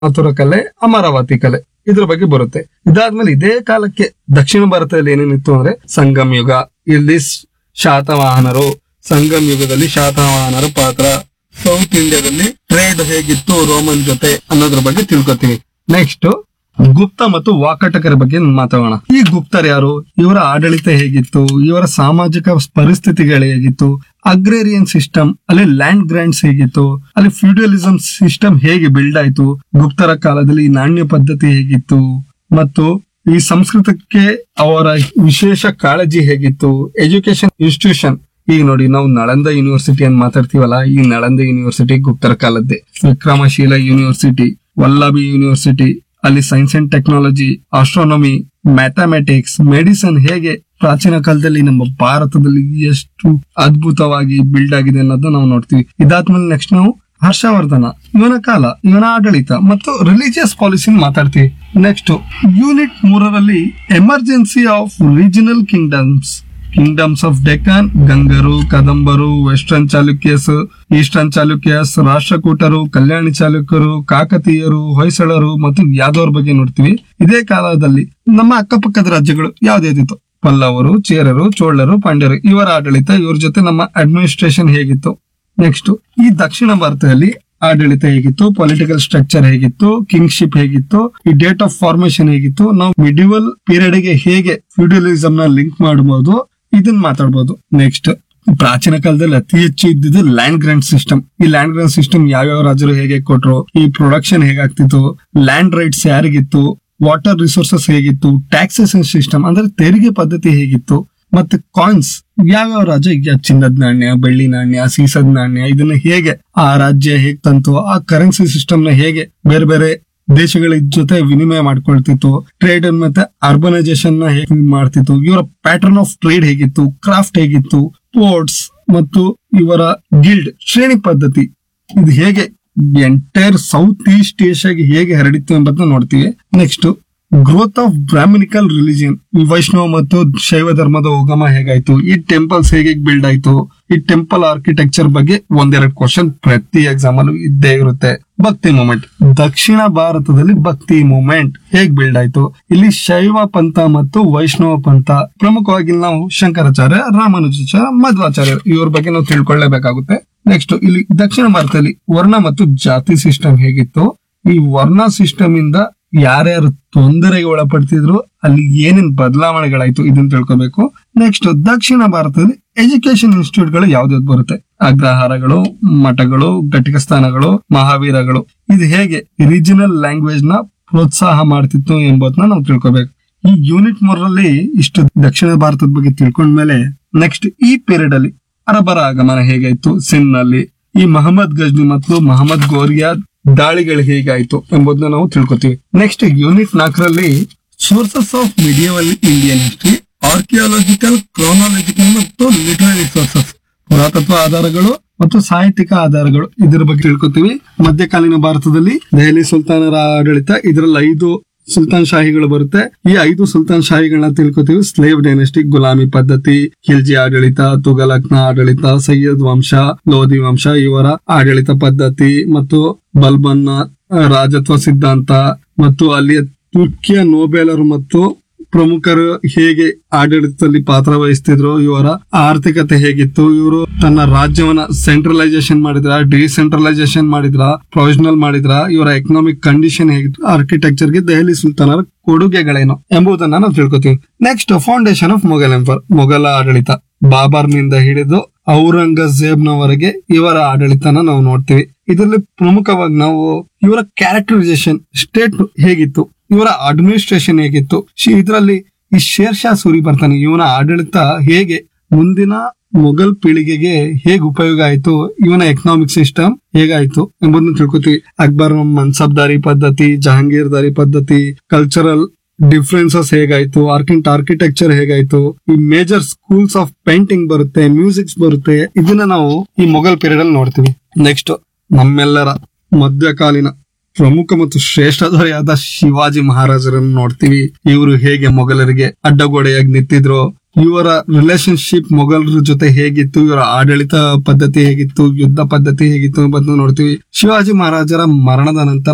ಮಥುರ ಕಲೆ ಅಮರಾವತಿ ಕಲೆ ಇದ್ರ ಬಗ್ಗೆ ಬರುತ್ತೆ ಇದಾದ್ಮೇಲೆ ಇದೇ ಕಾಲಕ್ಕೆ ದಕ್ಷಿಣ ಭಾರತದಲ್ಲಿ ಏನೇನಿತ್ತು ಅಂದ್ರೆ ಸಂಗಮ್ ಯುಗ ಇಲ್ಲಿ ಸ್- ಶಾತವಾಹನರು ಸಂಗಮ್ ಯುಗದಲ್ಲಿ ಶಾತವಾಹನರ ಪಾತ್ರ ಸೌತ್ ಇಂಡಿಯಾದಲ್ಲಿ ಟ್ರೇಡ್ ಹೇಗಿತ್ತು ರೋಮನ್ ಜೊತೆ ಅನ್ನೋದ್ರ ಬಗ್ಗೆ ತಿಳ್ಕೊತೀವಿ ನೆಕ್ಸ್ಟ್ ಗುಪ್ತ ಮತ್ತು ವಾಕಟಕರ ಬಗ್ಗೆ ಮಾತಾಡೋಣ ಈ ಗುಪ್ತರು ಯಾರು ಇವರ ಆಡಳಿತ ಹೇಗಿತ್ತು ಇವರ ಸಾಮಾಜಿಕ ಪರಿಸ್ಥಿತಿಗಳು ಹೇಗಿತ್ತು ಅಗ್ರೇರಿಯನ್ ಸಿಸ್ಟಮ್ ಅಲ್ಲಿ ಲ್ಯಾಂಡ್ ಗ್ರಾಂಟ್ಸ್ ಹೇಗಿತ್ತು ಅಲ್ಲಿ ಫ್ಯೂಡಲಿಸಂ ಸಿಸ್ಟಮ್ ಹೇಗೆ ಬಿಲ್ಡ್ ಆಯ್ತು ಗುಪ್ತರ ಕಾಲದಲ್ಲಿ ಈ ನಾಣ್ಯ ಪದ್ಧತಿ ಹೇಗಿತ್ತು ಮತ್ತು ಈ ಸಂಸ್ಕೃತಕ್ಕೆ ಅವರ ವಿಶೇಷ ಕಾಳಜಿ ಹೇಗಿತ್ತು ಎಜುಕೇಶನ್ ಇನ್ಸ್ಟಿಟ್ಯೂಷನ್ ಈಗ ನೋಡಿ ನಾವು ನಳಂದ ಯೂನಿವರ್ಸಿಟಿ ಅಂತ ಮಾತಾಡ್ತೀವಲ್ಲ ಈ ನಳಂದ ಯೂನಿವರ್ಸಿಟಿ ಗುಪ್ತರ ಕಾಲದ್ದೇ ವಿಕ್ರಮಶೀಲ ಯೂನಿವರ್ಸಿಟಿ ವಲ್ಲಭಿ ಯೂನಿವರ್ಸಿಟಿ ಅಲ್ಲಿ science and technology astronomy mathematics medicine ಹೇಗೆ ಪ್ರಾಚೀನ ಕಾಲದಲ್ಲಿ ನಮ್ಮ ಭಾರತದಲ್ಲಿ ಎಷ್ಟು ಅದ್ಭುತವಾಗಿ ಬಿಲ್ಡ್ ಆಗಿದೆ ಅನ್ನೋದನ್ನ ನಾವು ನೋಡ್ತೀವಿ ಇದಾದ್ಮೇಲೆ ನೆಕ್ಸ್ಟ್ ನಾವು ಹರ್ಷವರ್ಧನ ಇವನ ಕಾಲ ಇವನ ಆಡಳಿತ ಮತ್ತು ರಿಲಿಜಿಯಸ್ ಪಾಲಿಸಿ ಮಾತಾಡ್ತೀವಿ ನೆಕ್ಸ್ಟ್ ಯೂನಿಟ್ ಮೂರರಲ್ಲಿ emergency of regional kingdoms kingdoms of Deccan ಗಂಗರು ಕದಂಬರು ವೆಸ್ಟರ್ನ್ ಚಾಲುಕ್ಯಸ್ ಈಸ್ಟರ್ನ್ ಚಾಲುಕ್ಯಸ್ ರಾಷ್ಟ್ರಕೂಟರು ಕಲ್ಯಾಣಿ ಚಾಲುಕ್ಯರು ಕಾಕತೀಯರು ಹೊಯ್ಸಳರು ಮತ್ತು ಯಾದವರ ಬಗ್ಗೆ ನೋಡ್ತೀವಿ ಇದೇ ಕಾಲದಲ್ಲಿ ನಮ್ಮ ಅಕ್ಕಪಕ್ಕದ ರಾಜ್ಯಗಳು ಯಾವ್ದಾವ್ದಿತ್ತು ಪಲ್ಲವರು ಚೇರರು ಚೋಳರು ಪಾಂಡ್ಯರು ಇವರ ಆಡಳಿತ ಇವ್ರ ಜೊತೆ ನಮ್ಮ ಅಡ್ಮಿನಿಸ್ಟ್ರೇಷನ್ ಹೇಗಿತ್ತು ನೆಕ್ಸ್ಟ್ ಈ ದಕ್ಷಿಣ ಭಾರತದಲ್ಲಿ ಆಡಳಿತ ಹೇಗಿತ್ತು ಪೊಲಿಟಿಕಲ್ ಸ್ಟ್ರಕ್ಚರ್ ಹೇಗಿತ್ತು ಕಿಂಗ್ಶಿಪ್ ಹೇಗಿತ್ತು ಈ ಡೇಟ್ ಆಫ್ ಫಾರ್ಮೇಶನ್ ಹೇಗಿತ್ತು ನಾವು ಮಿಡಿವಲ್ ಪೀರಿಯಡ್ ಗೆ ಹೇಗೆ ಫ್ಯೂಡಲಿಸಂ ನ ಲಿಂಕ್ ಮಾಡಬಹುದು ಇದನ್ನ ಮಾತಾಡಬಹುದು ನೆಕ್ಸ್ಟ್ ಪ್ರಾಚೀನ ಕಾಲದಲ್ಲಿ ಅತಿ ಹೆಚ್ಚು ಇದ್ದಿದ್ದು ಲ್ಯಾಂಡ್ ಗ್ರಾಂಟ್ ಸಿಸ್ಟಮ್ ಈ ಲ್ಯಾಂಡ್ ಗ್ರಾಂಟ್ ಸಿಸ್ಟಮ್ ಯಾವ್ಯಾವ ರಾಜರು ಹೇಗೆ ಕೊಟ್ರು ಈ ಪ್ರೊಡಕ್ಷನ್ ಹೇಗಾಗ್ತಿತ್ತು ಲ್ಯಾಂಡ್ ರೈಟ್ಸ್ ಯಾರಿಗಿತ್ತು ವಾಟರ್ ರಿಸೋರ್ಸಸ್ ಹೇಗಿತ್ತು ಟ್ಯಾಕ್ಸೇಷನ್ ಸಿಸ್ಟಮ್ ಅಂದ್ರೆ ತೆರಿಗೆ ಪದ್ಧತಿ ಹೇಗಿತ್ತು ಮತ್ತೆ ಕಾಯಿನ್ಸ್ ಯಾವ್ಯಾವ ರಾಜ್ಯ ಈಗ ಚಿನ್ನದ ನಾಣ್ಯ ಬೆಳ್ಳಿ ನಾಣ್ಯ ಸೀಸದ ನಾಣ್ಯ ಇದನ್ನ ಹೇಗೆ ಆ ರಾಜ್ಯ ಹೇಗ್ ತಂತು ಆ ಕರೆನ್ಸಿ ಸಿಸ್ಟಮ್ ನ ಹೇಗೆ ಬೇರೆ ಬೇರೆ ದೇಶಗಳ ಜೊತೆ ವಿನಿಮಯ ಮಾಡ್ಕೊಳ್ತಿತ್ತು ಟ್ರೇಡ್ ಮತ್ತೆ ಅರ್ಬನೈಸೇಷನ್ ನ ಹೇಗೆ ಮಾಡ್ತಿತ್ತು ಇವರ ಪ್ಯಾಟರ್ನ್ ಆಫ್ ಟ್ರೇಡ್ ಹೇಗಿತ್ತು ಕ್ರಾಫ್ಟ್ ಹೇಗಿತ್ತು ಪೋರ್ಟ್ಸ್ ಮತ್ತು ಇವರ ಗಿಲ್ಡ್ ಶ್ರೇಣಿ ಪದ್ಧತಿ ಇದು ಹೇಗೆ ಎಂಟೈರ್ ಸೌತ್ ಈಸ್ಟ್ ಏಷ್ಯಾಗೆ ಹೇಗೆ ಹರಡಿತ್ತು ಎಂಬುದನ್ನ ನೋಡ್ತೀವಿ next growth of brahmanical religion ಈ ವೈಷ್ಣವ ಮತ್ತು ಶೈವ ಧರ್ಮದ ಉಗಮ ಹೇಗಾಯ್ತು ಈ ಟೆಂಪಲ್ಸ್ ಹೇಗೆ ಬಿಲ್ಡ್ ಆಯ್ತು ಈ ಟೆಂಪಲ್ ಆರ್ಕಿಟೆಕ್ಚರ್ ಬಗ್ಗೆ ಒಂದೆರಡು ಕ್ವಶನ್ ಪ್ರತಿ ಎಕ್ಸಾಮ್ ಅಲ್ಲೂ ಇದ್ದೇ ಇರುತ್ತೆ ಭಕ್ತಿ ಮೂಮೆಂಟ್ ದಕ್ಷಿಣ ಭಾರತದಲ್ಲಿ ಭಕ್ತಿ ಮೂಮೆಂಟ್ ಹೇಗ್ ಬಿಲ್ಡ್ ಆಯ್ತು ಇಲ್ಲಿ ಶೈವ ಪಂಥ ಮತ್ತು ವೈಷ್ಣವ ಪಂಥ ಪ್ರಮುಖವಾಗಿ ನಾವು ಶಂಕರಾಚಾರ್ಯ ರಾಮಾನುಜಾಚಾರ್ಯ ಮಧ್ವಾಚಾರ್ಯ ಇವ್ರ ಬಗ್ಗೆ ನಾವು ತಿಳ್ಕೊಳ್ಳೇಬೇಕಾಗುತ್ತೆ ನೆಕ್ಸ್ಟ್ ಇಲ್ಲಿ ದಕ್ಷಿಣ ಭಾರತದಲ್ಲಿ ವರ್ಣ ಮತ್ತು ಜಾತಿ ಸಿಸ್ಟಮ್ ಹೇಗಿತ್ತು ಈ ವರ್ಣ ಸಿಸ್ಟಮ್ ಇಂದ ಯಾರ್ಯಾರು ತೊಂದರೆಗೆ ಒಳಪಡ್ತಿದ್ರು ಅಲ್ಲಿ ಏನೇನ್ ಬದಲಾವಣೆಗಳಾಯ್ತು ಇದನ್ನ ತಿಳ್ಕೊಬೇಕು ನೆಕ್ಸ್ಟ್ ದಕ್ಷಿಣ ಭಾರತದಲ್ಲಿ ಎಜುಕೇಶನ್ ಇನ್ಸ್ಟಿಟ್ಯೂಟ್ ಗಳು ಯಾವ್ದಾವ್ದು ಬರುತ್ತೆ ಅಗ್ರಹಾರಗಳು ಮಠಗಳು ಘಟಿಕ ಸ್ಥಾನಗಳು ಮಹಾವೀರಗಳು ಇದು ಹೇಗೆ ರೀಜನಲ್ ಲ್ಯಾಂಗ್ವೇಜ್ ನ ಪ್ರೋತ್ಸಾಹ ಮಾಡ್ತಿತ್ತು ಎಂಬುದನ್ನ ನಾವು ತಿಳ್ಕೊಬೇಕು ಈ ಯೂನಿಟ್ ಮೂರರಲ್ಲಿ ಇಷ್ಟು ದಕ್ಷಿಣ ಭಾರತದ ಬಗ್ಗೆ ತಿಳ್ಕೊಂಡ್ಮೇಲೆ ನೆಕ್ಸ್ಟ್ ಈ ಪೀರಿಯಡ್ ಅಲ್ಲಿ ಅರಬರ ಆಗಮನ ಹೇಗಾಯ್ತು ಸಿನ್ ನಲ್ಲಿ ಈ ಮಹಮ್ಮದ್ ಗಜ್ನಿ ಮತ್ತು ಮಹಮ್ಮದ್ ಗೋರಿಯಾ ದಾಳಿಗಳು ಹೇಗಾಯ್ತು ಎಂಬುದನ್ನ ನಾವು ತಿಳ್ಕೊತೀವಿ ನೆಕ್ಸ್ಟ್ ಯೂನಿಟ್ ನಾಲ್ಕರಲ್ಲಿ sources of medieval Indian history archaeological chronological ಮತ್ತು ಲಿಟರರಿ ಸೋರ್ಸಸ್ ಪುರಾತತ್ವ ಆಧಾರಗಳು ಮತ್ತು ಸಾಹಿತ್ಯಿಕ ಆಧಾರಗಳು ಇದ್ರ ಬಗ್ಗೆ ತಿಳ್ಕೊತೀವಿ ಮಧ್ಯಕಾಲೀನ ಭಾರತದಲ್ಲಿ ದೆಹಲಿ ಸುಲ್ತಾನರ ಆಡಳಿತ ಇದರಲ್ಲಿ ಐದು ಸುಲ್ತಾನ್ ಶಾಹಿಗಳು ಬರುತ್ತೆ ಈ ಐದು ಸುಲ್ತಾನ್ ಶಾಹಿಗಳನ್ನ ತಿಳ್ಕೊತೀವಿ ಸ್ಲೇವ್ ಡೈನೆಸ್ಟಿ ಗುಲಾಮಿ ಪದ್ಧತಿ ಖಿಲ್ಜಿ ಆಡಳಿತ ತುಗಲಕ್ನ ಆಡಳಿತ ಸೈಯದ್ ವಂಶ ಲೋಧಿ ವಂಶ ಇವರ ಆಡಳಿತ ಪದ್ಧತಿ ಮತ್ತು ಬಲ್ಬನ್ನ ರಾಜತ್ವ ಸಿದ್ಧಾಂತ ಮತ್ತು ಅಲ್ಲಿಯ ತುರ್ಕಿಯ ನೋಬೆಲರು ಮತ್ತು ಪ್ರಮುಖರು ಹೇಗೆ ಆಡಳಿತದಲ್ಲಿ ಪಾತ್ರ ವಹಿಸ್ತಿದ್ರು ಇವರ ಆರ್ಥಿಕತೆ ಹೇಗಿತ್ತು ಇವರು ತನ್ನ ರಾಜ್ಯವನ್ನ ಸೆಂಟ್ರಲೈಸೇಷನ್ ಮಾಡಿದ್ರ ಡಿಸೆಂಟ್ರಲೈಸೇಷನ್ ಮಾಡಿದ್ರ ಪ್ರೊವಿಷನಲ್ ಮಾಡಿದ್ರ ಇವರ ಎಕನಾಮಿಕ್ ಕಂಡೀಷನ್ ಹೇಗಿತ್ತು ಆರ್ಕಿಟೆಕ್ಚರ್ ಗೆ ದೆಹಲಿ ಸುಲ್ತಾನರ ಕೊಡುಗೆಗಳೇನು ಎಂಬುದನ್ನ ನಾವು ತಿಳ್ಕೊತೀವಿ next foundation of Mughal emperor ಮೊಘಲ ಆಡಳಿತ ಬಾಬರ್ನಿಂದ ಹಿಡಿದು ಔರಂಗಜೇಬ್ನವರೆಗೆ ಇವರ ಆಡಳಿತನ ನಾವು ನೋಡ್ತೀವಿ ಇದರಲ್ಲಿ ಪ್ರಮುಖವಾಗಿ ನಾವು ಇವರ ಕ್ಯಾರೆಕ್ಟರೈಸೇಷನ್ ಸ್ಟೇಟ್ ಹೇಗಿತ್ತು ಇವರ ಅಡ್ಮಿನಿಸ್ಟ್ರೇಷನ್ ಹೇಗಿತ್ತು ಇದರಲ್ಲಿ ಈ ಶೇರ್ ಶಾ ಸೂರಿ ಬರ್ತಾನೆ ಇವನ ಆಡಳಿತ ಹೇಗೆ ಮುಂದಿನ ಮೊಘಲ್ ಪೀಳಿಗೆಗೆ ಹೇಗೆ ಉಪಯೋಗ ಆಯ್ತು ಇವನ ಎಕನಾಮಿಕ್ ಸಿಸ್ಟಮ್ ಹೇಗಾಯ್ತು ಎಂಬುದನ್ನು ತಿಳ್ಕೊತೀವಿ ಅಕ್ಬರ್ ಮನ್ಸಬ್ದಾರಿ ಪದ್ಧತಿ ಜಹಾಂಗೀರ್ದಾರಿ ಪದ್ಧತಿ ಕಲ್ಚರಲ್ ಡಿಫ್ರೆನ್ಸಸ್ ಹೇಗಾಯ್ತು ಆರ್ಕಿಂಟ್ ಆರ್ಕಿಟೆಕ್ಚರ್ ಹೇಗಾಯ್ತು ಈ ಮೇಜರ್ ಸ್ಕೂಲ್ಸ್ ಆಫ್ ಪೇಂಟಿಂಗ್ ಬರುತ್ತೆ ಮ್ಯೂಸಿಕ್ಸ್ ಬರುತ್ತೆ ಇದನ್ನ ನಾವು ಈ ಮೊಘಲ್ ಪೀರಿಯಡ್ ಅಲ್ಲಿ ನೋಡ್ತೀವಿ ನೆಕ್ಸ್ಟ್ ನಮ್ಮೆಲ್ಲರ ಮಧ್ಯಕಾಲೀನ ಪ್ರಮುಖ ಮತ್ತು ಶ್ರೇಷ್ಠ ದೊರೆಯಾದ ಶಿವಾಜಿ ಮಹಾರಾಜರನ್ನು ನೋಡ್ತೀವಿ ಇವರು ಹೇಗೆ ಮೊಘಲರಿಗೆ ಅಡ್ಡಗೋಡೆಯಾಗಿ ನಿಂತಿದ್ರು ಇವರ ರಿಲೇಶನ್ಶಿಪ್ ಮೊಘಲರ ಜೊತೆ ಹೇಗಿತ್ತು ಇವರ ಆಡಳಿತ ಪದ್ಧತಿ ಹೇಗಿತ್ತು ಯುದ್ಧ ಪದ್ಧತಿ ಹೇಗಿತ್ತು ಎಂಬುದನ್ನು ನೋಡ್ತೀವಿ ಶಿವಾಜಿ ಮಹಾರಾಜರ ಮರಣದ ನಂತರ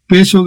ಪೇಶು